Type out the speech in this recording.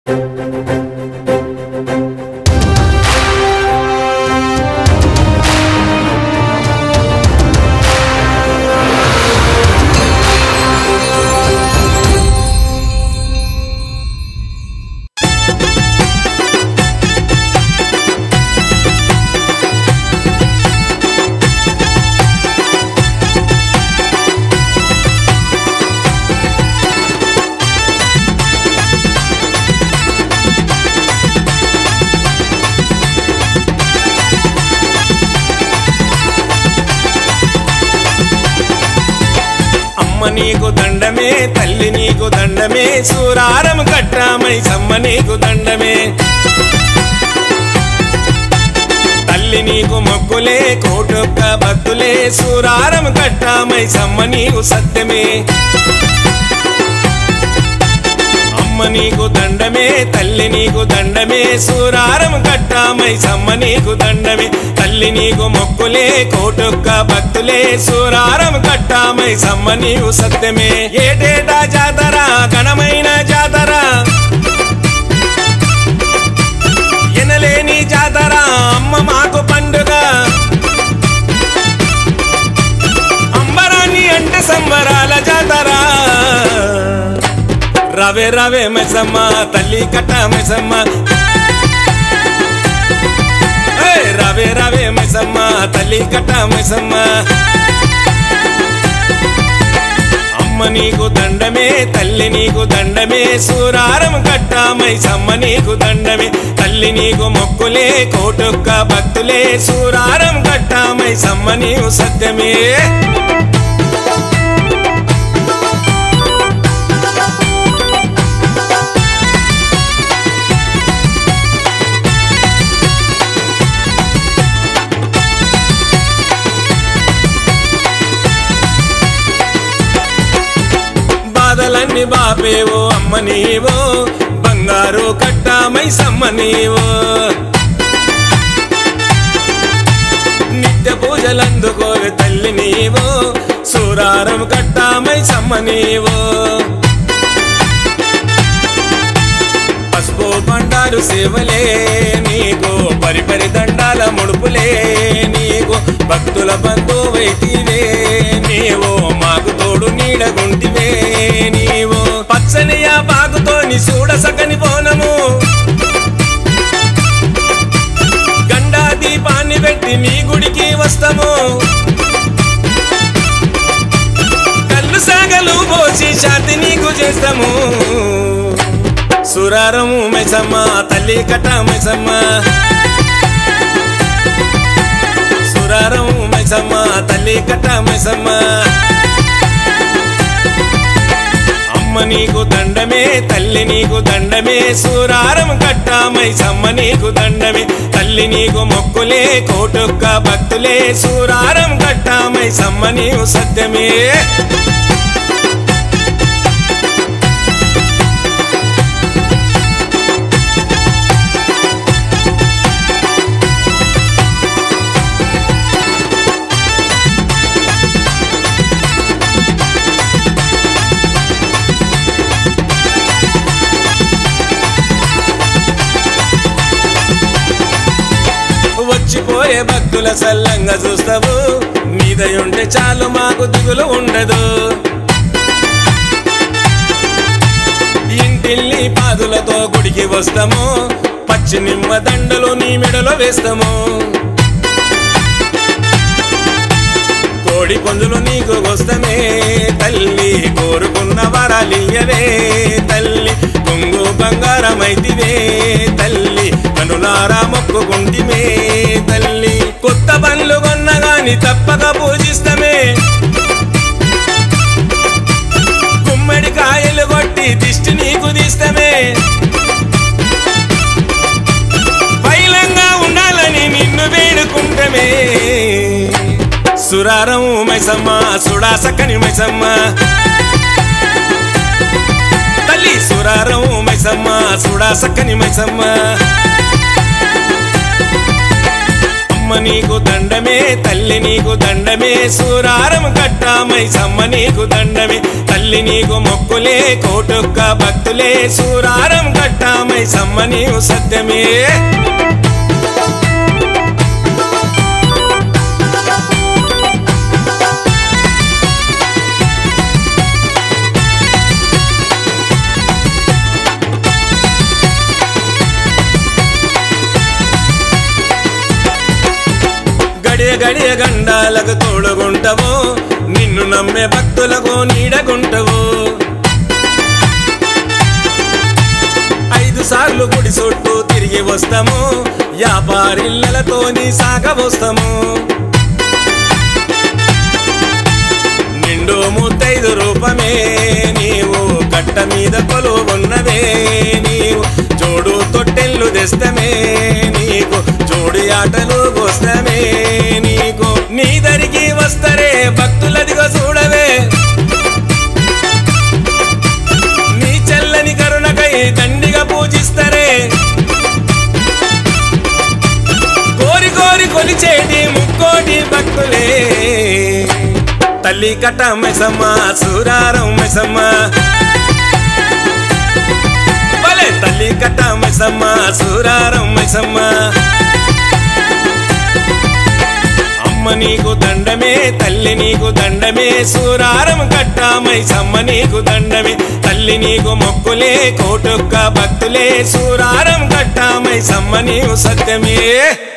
అమ్మ నీకు దండమే తల్లి నీకు దండమే సూరారం కట్టామై సమ్మ నీకు దండమే తల్లి నీకు మొక్కులే కోటొక్క భక్తులే సూరారం కట్టామై సమ్మ నీకు సత్యమే అమ్మ నీకు దండమే తల్లి నీకు దండమే సూరారం కట్టామై సమ్మ నీకు దండమే తల్లి నీకు మొక్కులే కోటొక్క భక్తులే సూరారం కట్టామై సమ్మ నీవు సత్యమే ఏటేటా జాతర ఘనమైన జాతర ఎనలేని జాతర అమ్మ మాకు పండుగ అంబరాన్ని అంటే సంబరాల జాతర రవే రవే మెసమ్మ తల్లి కట్ట మెసమ్మ ఏయ్, రవే రవే మెసమ్మ తల్లి కట్ట మెసమ్మ అమ్మ నీకు దండమే తల్లి నీకు దండమే సూరారం కట్టామై సమ్మ నీకు దండమే తల్లి నీకు మొక్కులే కోటొక్క భక్తులే సూరారం కట్టామై సమ్మ నీవు సత్యమే బాధలన్నీ బాపేవో అమ్మ నీవో బంగారు కట్టామై సమ్మ నీవో నిత్య పూజలందుకోవే తల్లి నీవో సూరారం కట్టామై సమ్మ నీవో పసుపు బండారు సేవలే నీకు పరిపరి దండాల ముడుపులే నీకు భక్తుల బంధువైతివే నీవు మాకు తోడు నీడగుంటివే నీవు పచ్చని ఆ బాగుతోని చూడ సకని పోనము గండా దీపాన్ని పెట్టి నీ గుడికి వస్తాము కళ్ళు సాగలు పోసి శాంతి నీకు చేస్తాము సురారము మెసమ్మ తల్లి కట్ట మెసమ్మ సురారము మెసమ్మ తల్లి కట్ట మెసమ్మ అమ్మ నీకు దండమే తల్లి నీకు దండమే సూరారం కట్టామై సమ్మ నీకు దండమే తల్లి నీకు మొక్కులే కోటొక్క భక్తులే సూరారం కట్టామై సమ్మ నీవు సత్యమే వచ్చిపోయే భక్తుల సల్లంగా చూస్తావు మీదయుంటే చాలు మాకు దిగులు ఉండదు ఇంటిల్ని పాదులతో గుడికి వస్తాము పచ్చి నిమ్మ దండలు నీ మెడలో వేస్తాము కోడి పుంజులు నీకు వస్తమే తల్లి కోరుకున్న వరాలియ్యవే తల్లి కొంగు బంగారమైతివే తల్లి కనులారా మొక్కుకుంటిమే తల్లి కొత్త బండ్లు కొన్న గాని తప్పక పూజిస్తమే గుమ్మడి కాయలు కొట్టి దిష్టి నీకు తీస్తమే పైలంగా ఉండాలని నిన్ను వేడుకుంటమే సురారం మైసమ్మ సుడా సక్కని మైసమ్మ తల్లి సురారం మైసమ్మ సుడా సక్కని మైసమ్మ అమ్మ నీకు దండమే తల్లి నీకు దండమే సూరారం కట్టామై సమ్మ నీకు దండమే తల్లి తల్లి నీకు మొక్కులే కోటొక్క భక్తులే సూరారం కట్టామై సమ్మ నీవు సత్యమే గడియ గడియ గండాలకు తోడుగుంటవు నిన్ను నమ్మే భక్తులకు నీడగుంటవు ఐదు సార్లు గుడి చుట్టూ తిరిగి వస్తాము వ్యాపారిల్లలతోని సాగవస్తాము నిండు ముత్తైదు రూపమే నీవు కట్ట మీద కొలువున్నవే నీవు జోడు తొట్టెళ్ళు తెస్తమే నీకు జోడి ఆటలు వస్తమే నీకు నీ దరికి వస్తరే భక్తులదిగో చూడవే నీ చెల్లని కరుణకై దండిగా పూజిస్తరే కోరి కోరి కొలిచేటి ముక్కోటి భక్తులే తల్లి కట్ట మెసమ్మ సూరారం మెసమ్మ భలే తల్లి కట్ట మెసమ్మ సూరారం మెసమ్మ అమ్మ నీకు దండమే తల్లి నీకు దండమే సూరారం కట్టామై సమ్మ నీకు దండమే తల్లి నీకు మొక్కులే కోటొక్క భక్తులే సూరారం కట్టామై సమ్మ నీవు సత్యమే